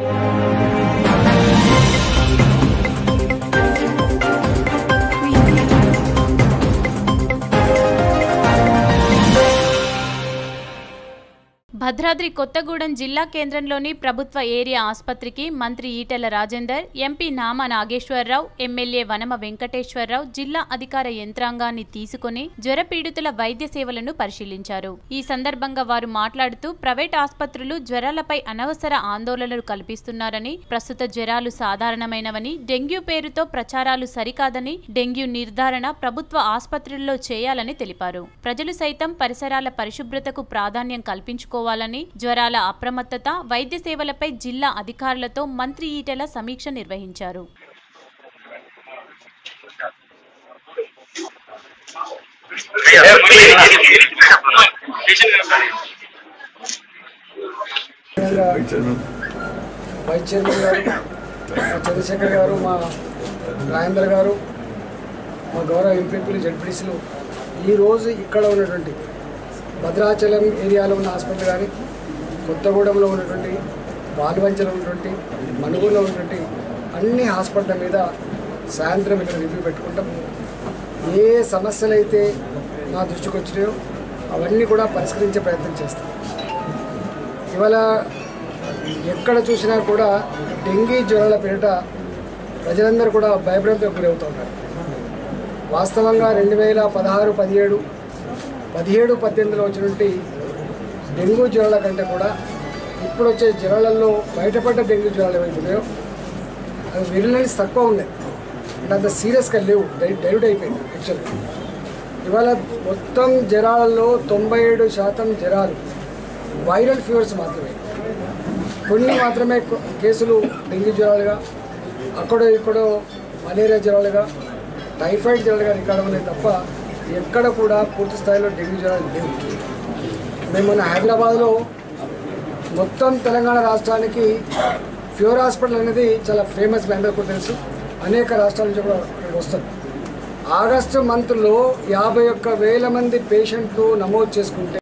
భద్రాద్రి కొత్తగూడెం జిల్లా కేంద్రంలోని ప్రభుత్వ ఏరియా ఆసుపత్రికి మంత్రి ఈటెల రాజేందర్ ఎంపీ నామా నాగేశ్వరరావు ఎమ్మెల్యే వనమ వెంకటేశ్వరరావు జిల్లా అధికార యంత్రాంగాన్ని తీసుకుని జ్వర పీడితుల వైద్య సేవలను పరిశీలించారు ఈ సందర్భంగా వారు మాట్లాడుతూ ప్రైవేట్ ఆసుపత్రులు జ్వరాలపై అనవసర ఆందోళనలు కల్పిస్తున్నారని ప్రస్తుత జ్వరాలు సాధారణమైనవని డెంగ్యూ పేరుతో ప్రచారాలు సరికాదని డెంగ్యూ నిర్ధారణ ప్రభుత్వ ఆసుపత్రుల్లో చేయాలని తెలిపారు ప్రజలు సైతం పరిసరాల పరిశుభ్రతకు ప్రాధాన్యం కల్పించుకోవాలని జ్వరాల అప్రమత్తత వైద్య సేవలపై జిల్లా అధికారులతో మంత్రి ఈటెల సమీక్ష నిర్వహించారు వైస్ చైర్మన్ గారు మా చంద్రశేఖర్ గారు మా రాజేంద్ర గారు మా గౌరవ ఎంపీపీలు జడ్పీసీలు ఈరోజు ఇక్కడ ఉన్నటువంటి భద్రాచలం ఏరియాలో ఉన్న హాస్పిటల్ కానీ కొత్తగూడెంలో ఉన్నటువంటి బాల్వంచలో ఉన్నటువంటి మనుగూరులో ఉన్నటువంటి అన్ని హాస్పిటల్ మీద సాయంత్రం ఇక్కడ రివ్యూ పెట్టుకుంటాం ఏ సమస్యలు అయితే నా దృష్టికి వచ్చినాయో అవన్నీ కూడా పరిష్కరించే ప్రయత్నం చేస్తాం ఇవాళ ఎక్కడ చూసినా కూడా డెంగీ జ్వరాల పేరిట ప్రజలందరూ కూడా భయభ్రాంతికి గురవుతూ ఉన్నారు వాస్తవంగా రెండు వేల పదహారు పదిహేడు పదిహేడు పద్దెనిమిదిలో వచ్చినటువంటి డెంగ్యూ జ్వరాల కంటే కూడా ఇప్పుడు వచ్చే జ్వరాలలో బయటపడ్డ డెంగ్యూ జ్వరాలు ఏవైతున్నాయో అవి విరిలెన్స్ తక్కువ ఉన్నాయి అంటే అంత సీరియస్గా లేవు డై డైల్యూట్ అయిపోయింది యాక్చువల్గా ఇవాళ మొత్తం జ్వరాలలో తొంభై ఏడు శాతం జ్వరాలు వైరల్ ఫీవర్స్ మాత్రమే కొన్ని మాత్రమే కొ- కేసులు డెంగ్యూ జ్వరాలుగా అక్కడో ఇక్కడో మలేరియా జ్వరాలుగా టైఫాయిడ్ జ్వరాలుగా రికార్డు ఉన్నాయి తప్ప ఎక్కడ కూడా పూర్తి స్థాయిలో డెంగ్యూ జ్వరాలు లేవు మేము మొన్న హైదరాబాద్లో మొత్తం తెలంగాణ రాష్ట్రానికి ఫ్యూర్ హాస్పిటల్ అనేది చాలా ఫేమస్ మీ అందరికీ తెలుసు అనేక రాష్ట్రాల నుంచి కూడా ఇక్కడికి వస్తారు ఆగస్టు మంత్లో యాభై ఒక్క వేల మంది పేషెంట్లు నమోదు చేసుకుంటే